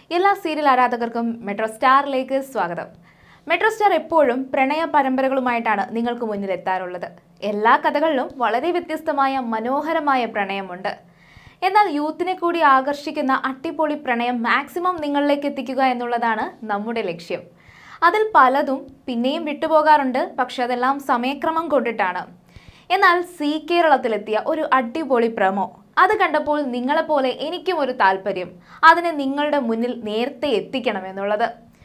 എല്ലാ serial ആരാധകർക്കും metro സ്റ്റാറിലേക്ക് സ്വാഗതം metro star എപ്പോഴും പ്രണയ പരമ്പരകളുമായിട്ടാണ് നിങ്ങൾക്ക് മുന്നിൽ എത്താറുള്ളത് എല്ലാ കഥകളിലും വളരെ വ്യത്യസ്തമായ മനോഹരമായ പ്രണയമുണ്ട് എന്നാൽ യൂത്തിനെ കൂടി ആകർഷിക്കുന്ന അട്ടിപ്പൊളി പ്രണയം മാക്സിമം നിങ്ങളിലേക്ക് എത്തിക്കുക എന്നുള്ളതാണ് നമ്മുടെ ലക്ഷ്യം അതിൽ പലതും പിന്നെയും വിട്ടുപോകാറുണ്ട് പക്ഷെ അതെല്ലാം സമയക്രമം കൊണ്ടിട്ടാണ് എന്നാൽ സി കേരളത്തിലെത്തിയ ഒരു അടിപൊളി പ്രമോ അത് കണ്ടപ്പോൾ നിങ്ങളെപ്പോലെ എനിക്കും ഒരു താല്പര്യം അതിനെ നിങ്ങളുടെ മുന്നിൽ നേരത്തെ എത്തിക്കണം എന്നുള്ളത്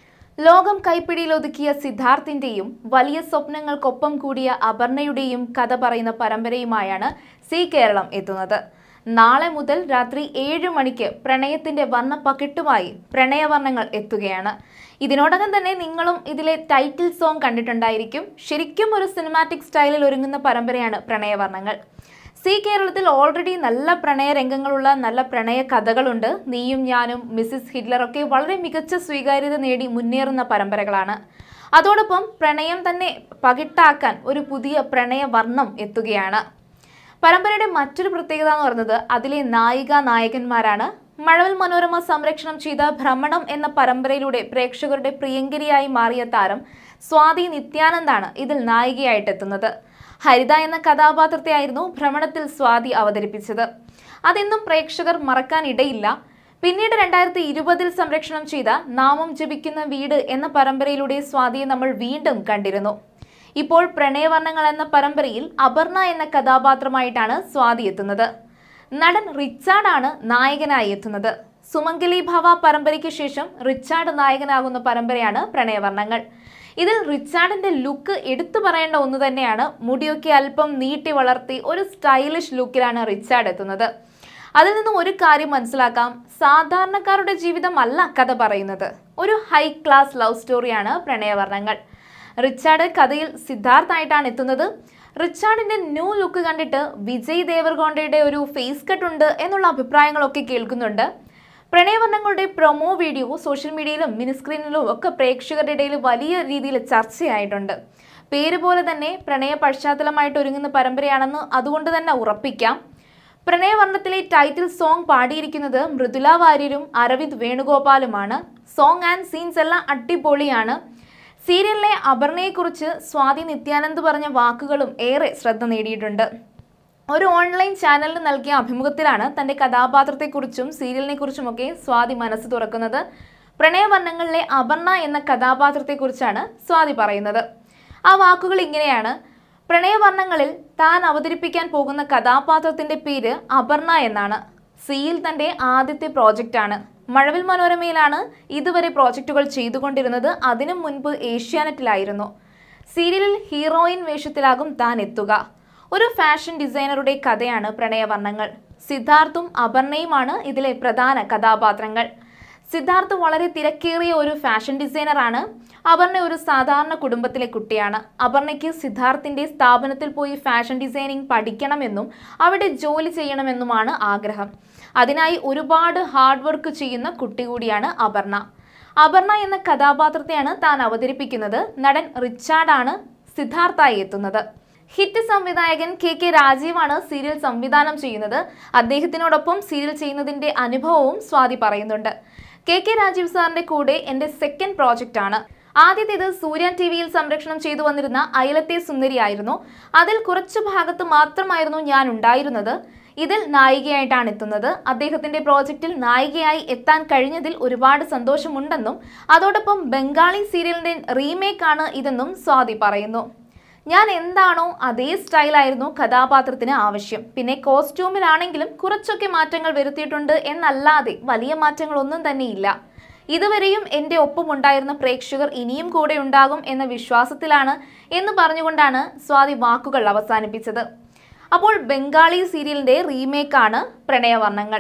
ലോകം കൈപ്പിടിയിൽ ഒതുക്കിയ സിദ്ധാർത്ഥിന്റെയും വലിയ സ്വപ്നങ്ങൾക്കൊപ്പം കൂടിയ അപർണയുടെയും കഥ പറയുന്ന പരമ്പരയുമായാണ് സി കേരളം എത്തുന്നത് നാളെ മുതൽ രാത്രി ഏഴ് മണിക്ക് പ്രണയത്തിന്റെ വർണ്ണപ്പകിട്ടുമായി പ്രണയവർണ്ണങ്ങൾ എത്തുകയാണ് ഇതിനോടകം തന്നെ നിങ്ങളും ഇതിലെ ടൈറ്റിൽ സോങ് കണ്ടിട്ടുണ്ടായിരിക്കും ശരിക്കും ഒരു സിനിമാറ്റിക് സ്റ്റൈലിൽ ഒരുങ്ങുന്ന പരമ്പരയാണ് പ്രണയവർണ്ണങ്ങൾ സി കേരളത്തിൽ ഓൾറെഡി നല്ല പ്രണയ രംഗങ്ങളുള്ള നല്ല പ്രണയ കഥകളുണ്ട് നീയും ഞാനും മിസ്സിസ് ഹിറ്റ്ലറൊക്കെ വളരെ മികച്ച സ്വീകാര്യത നേടി മുന്നേറുന്ന പരമ്പരകളാണ് അതോടൊപ്പം പ്രണയം തന്നെ പകിട്ടാക്കാൻ ഒരു പുതിയ പ്രണയ വർണ്ണം എത്തുകയാണ് പരമ്പരയുടെ മറ്റൊരു പ്രത്യേകത എന്ന് പറയുന്നത് അതിലെ നായിക നായകന്മാരാണ് മഴവിൽ മനോരമ സംരക്ഷണം ചെയ്ത ഭ്രമണം എന്ന പരമ്പരയിലൂടെ പ്രേക്ഷകരുടെ പ്രിയങ്കരിയായി മാറിയ താരം സ്വാതി നിത്യാനന്ദാണ് ഇതിൽ നായികയായിട്ടെത്തുന്നത് ഹരിത എന്ന കഥാപാത്രത്തെയായിരുന്നു ഭ്രമണത്തിൽ സ്വാതി അവതരിപ്പിച്ചത് അതെന്നും പ്രേക്ഷകർ മറക്കാനിടയില്ല പിന്നീട് രണ്ടായിരത്തി ഇരുപതിൽ സംരക്ഷണം ചെയ്ത നാമം ജപിക്കുന്ന വീട് എന്ന പരമ്പരയിലൂടെ സ്വാതിയെ നമ്മൾ വീണ്ടും കണ്ടിരുന്നു ഇപ്പോൾ പ്രണയവർണ്ണങ്ങൾ എന്ന പരമ്പരയിൽ അപർണ എന്ന കഥാപാത്രമായിട്ടാണ് സ്വാതി എത്തുന്നത് നടൻ റിച്ചാർഡാണ് നായകനായി എത്തുന്നത് സുമംഗലി ഭവ പരമ്പരയ്ക്ക് ശേഷം റിച്ചാർഡ് നായകനാകുന്ന പരമ്പരയാണ് പ്രണയവർണ്ണങ്ങൾ ഇതിൽ റിച്ചാർഡിന്റെ ലുക്ക് എടുത്തു പറയേണ്ട ഒന്ന് തന്നെയാണ് മുടിയൊക്കെ അല്പം നീട്ടി വളർത്തി ഒരു സ്റ്റൈലിഷ് ലുക്കിലാണ് റിച്ചാർഡ് എത്തുന്നത് അതിൽ നിന്നും ഒരു കാര്യം മനസ്സിലാക്കാം സാധാരണക്കാരുടെ ജീവിതമല്ല കഥ പറയുന്നത് ഒരു ഹൈ ക്ലാസ് ലവ് സ്റ്റോറിയാണ് പ്രണയവർണ്ണങ്ങൾ റിച്ചാർഡ് കഥയിൽ സിദ്ധാർത്ഥായിട്ടാണ് എത്തുന്നത് റിച്ചാർഡിന്റെ ന്യൂ ലുക്ക് കണ്ടിട്ട് വിജയ് ദേവർഗോണ്ടയുടെ ഒരു ഫേസ് കട്ട് ഉണ്ട് എന്നുള്ള അഭിപ്രായങ്ങളൊക്കെ കേൾക്കുന്നുണ്ട് പ്രണയവർണ്ണങ്ങളുടെ പ്രൊമോ വീഡിയോ സോഷ്യൽ മീഡിയയിലും മിനിസ്ക്രീനിലും ഒക്കെ പ്രേക്ഷകരുടെ ഇടയിൽ വലിയ രീതിയിൽ ചർച്ചയായിട്ടുണ്ട് പേര് പോലെ തന്നെ പ്രണയ പശ്ചാത്തലമായിട്ട് ഒരുങ്ങുന്ന പരമ്പരയാണെന്ന് അതുകൊണ്ട് തന്നെ ഉറപ്പിക്കാം പ്രണയവർണ്ണത്തിലെ ടൈറ്റിൽ സോങ് പാടിയിരിക്കുന്നത് മൃദുല വാര്യരും അരവിന്ദ് വേണുഗോപാലുമാണ് സോങ് ആൻഡ് സീൻസ് എല്ലാം അടിപൊളിയാണ് സീരിയലിലെ അപർണയെക്കുറിച്ച് സ്വാതി നിത്യാനന്ദ് പറഞ്ഞ വാക്കുകളും ഏറെ ശ്രദ്ധ നേടിയിട്ടുണ്ട് ഒരു ഓൺലൈൻ ചാനലിന് നൽകിയ അഭിമുഖത്തിലാണ് തന്റെ കഥാപാത്രത്തെക്കുറിച്ചും സീരിയലിനെക്കുറിച്ചുമൊക്കെ സ്വാതി മനസ്സ് തുറക്കുന്നത് പ്രണയവർണ്ണങ്ങളിലെ അപർണ എന്ന കഥാപാത്രത്തെക്കുറിച്ചാണ് സ്വാതി പറയുന്നത് ആ വാക്കുകൾ ഇങ്ങനെയാണ് പ്രണയവർണ്ണങ്ങളിൽ താൻ അവതരിപ്പിക്കാൻ പോകുന്ന കഥാപാത്രത്തിന്റെ പേര് അപർണ എന്നാണ് സിയിൽ തന്റെ ആദ്യത്തെ പ്രോജക്റ്റാണ് മഴവിൽ മനോരമയിലാണ് ഇതുവരെ പ്രോജക്റ്റുകൾ ചെയ്തുകൊണ്ടിരുന്നത് അതിനു മുൻപ് ഏഷ്യാനെറ്റിലായിരുന്നു സീരിയലിൽ ഹീറോയിൻ വേഷത്തിലാകും താൻ എത്തുക ഒരു ഫാഷൻ ഡിസൈനറുടെ കഥയാണ് പ്രണയവർണ്ണങ്ങൾ സിദ്ധാർത്ഥും അപർണയുമാണ് ഇതിലെ പ്രധാന കഥാപാത്രങ്ങൾ സിദ്ധാർത്ഥ് വളരെ തിരക്കേറിയ ഒരു ഫാഷൻ ഡിസൈനറാണ് അപർണ ഒരു സാധാരണ കുടുംബത്തിലെ കുട്ടിയാണ് അപർണയ്ക്ക് സിദ്ധാർത്ഥിന്റെ സ്ഥാപനത്തിൽ പോയി ഫാഷൻ ഡിസൈനിങ് പഠിക്കണമെന്നും അവിടെ ജോലി ചെയ്യണമെന്നുമാണ് ആഗ്രഹം അതിനായി ഒരുപാട് ഹാർഡ് വർക്ക് ചെയ്യുന്ന കുട്ടി കൂടിയാണ് അപർണ അപർണ എന്ന കഥാപാത്രത്തെയാണ് താൻ അവതരിപ്പിക്കുന്നത് നടൻ റിച്ചാർഡാണ് സിദ്ധാർത്ഥായി എത്തുന്നത് ഹിറ്റ് സംവിധായകൻ കെ കെ രാജീവാണ് സീരിയൽ സംവിധാനം ചെയ്യുന്നത് അദ്ദേഹത്തിനോടൊപ്പം സീരിയൽ ചെയ്യുന്നതിന്റെ അനുഭവവും സ്വാതി പറയുന്നുണ്ട് കെ കെ രാജീവ് സാറിന്റെ കൂടെ എന്റെ സെക്കൻഡ് പ്രോജക്റ്റ് ആണ് ആദ്യത്തേത് സൂര്യ ടി വിയിൽ സംരക്ഷണം ചെയ്തു വന്നിരുന്ന അയലത്തെ സുന്ദരിയായിരുന്നു അതിൽ കുറച്ചു ഭാഗത്ത് മാത്രമായിരുന്നു ഞാൻ ഉണ്ടായിരുന്നത് ഇതിൽ നായികയായിട്ടാണ് എത്തുന്നത് അദ്ദേഹത്തിന്റെ പ്രോജക്റ്റിൽ നായികയായി എത്താൻ കഴിഞ്ഞതിൽ ഒരുപാട് സന്തോഷമുണ്ടെന്നും അതോടൊപ്പം ബംഗാളി സീരിയലിന്റെ റീമേക്ക് ആണ് ഇതെന്നും സ്വാതി പറയുന്നു ഞാൻ എന്താണോ അതേ സ്റ്റൈലായിരുന്നു കഥാപാത്രത്തിന് ആവശ്യം പിന്നെ കോസ്റ്റ്യൂമിലാണെങ്കിലും കുറച്ചൊക്കെ മാറ്റങ്ങൾ വരുത്തിയിട്ടുണ്ട് എന്നല്ലാതെ വലിയ മാറ്റങ്ങളൊന്നും തന്നെയില്ല ഇതുവരെയും എൻ്റെ ഒപ്പമുണ്ടായിരുന്ന പ്രേക്ഷകർ ഇനിയും കൂടെ ഉണ്ടാകും എന്ന വിശ്വാസത്തിലാണ് എന്ന് പറഞ്ഞുകൊണ്ടാണ് സ്വാതി വാക്കുകൾ അവസാനിപ്പിച്ചത് അപ്പോൾ ബംഗാളി സീരിയലിൻ്റെ റീമേക്കാണ് പ്രണയവർണ്ണങ്ങൾ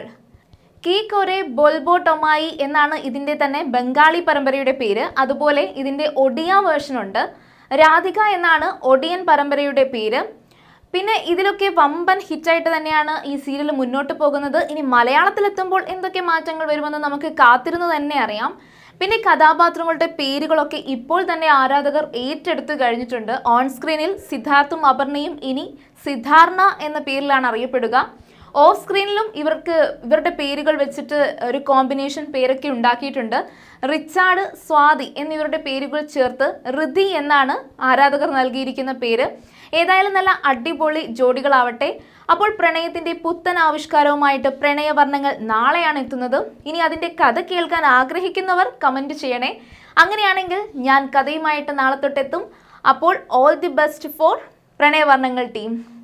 കീ കൊരെ ബോൽബോ ടൊമായി എന്നാണ് ഇതിൻ്റെ തന്നെ ബംഗാളി പരമ്പരയുടെ പേര് അതുപോലെ ഇതിൻ്റെ ഒഡിയ വേർഷൻ ഉണ്ട് രാധിക എന്നാണ് ഒഡിയൻ പരമ്പരയുടെ പേര് പിന്നെ ഇതിലൊക്കെ വമ്പൻ ഹിറ്റായിട്ട് തന്നെയാണ് ഈ സീരിയൽ മുന്നോട്ട് പോകുന്നത് ഇനി മലയാളത്തിലെത്തുമ്പോൾ എന്തൊക്കെ മാറ്റങ്ങൾ വരുമെന്ന് നമുക്ക് കാത്തിരുന്ന് തന്നെ അറിയാം പിന്നെ കഥാപാത്രങ്ങളുടെ പേരുകളൊക്കെ ഇപ്പോൾ തന്നെ ആരാധകർ ഏറ്റെടുത്ത് കഴിഞ്ഞിട്ടുണ്ട് ഓൺ സ്ക്രീനിൽ സിദ്ധാർത്ഥും അപർണയും ഇനി സിദ്ധാർണ എന്ന പേരിലാണ് അറിയപ്പെടുക ഓഫ് സ്ക്രീനിലും ഇവർക്ക് ഇവരുടെ പേരുകൾ വെച്ചിട്ട് ഒരു കോമ്പിനേഷൻ പേരൊക്കെ ഉണ്ടാക്കിയിട്ടുണ്ട് റിച്ചാർഡ് സ്വാതി എന്നിവരുടെ പേരുകൾ ചേർത്ത് ഋതി എന്നാണ് ആരാധകർ നൽകിയിരിക്കുന്ന പേര് ഏതായാലും നല്ല അടിപൊളി ജോഡികളാവട്ടെ അപ്പോൾ പ്രണയത്തിന്റെ പുത്തൻ ആവിഷ്കാരവുമായിട്ട് പ്രണയവർണ്ണങ്ങൾ നാളെയാണ് എത്തുന്നത് ഇനി അതിന്റെ കഥ കേൾക്കാൻ ആഗ്രഹിക്കുന്നവർ കമന്റ് ചെയ്യണേ അങ്ങനെയാണെങ്കിൽ ഞാൻ കഥയുമായിട്ട് നാളെ തൊട്ടെത്തും അപ്പോൾ ഓൾ ദി ബെസ്റ്റ് ഫോർ പ്രണയവർണ്ണങ്ങൾ ടീം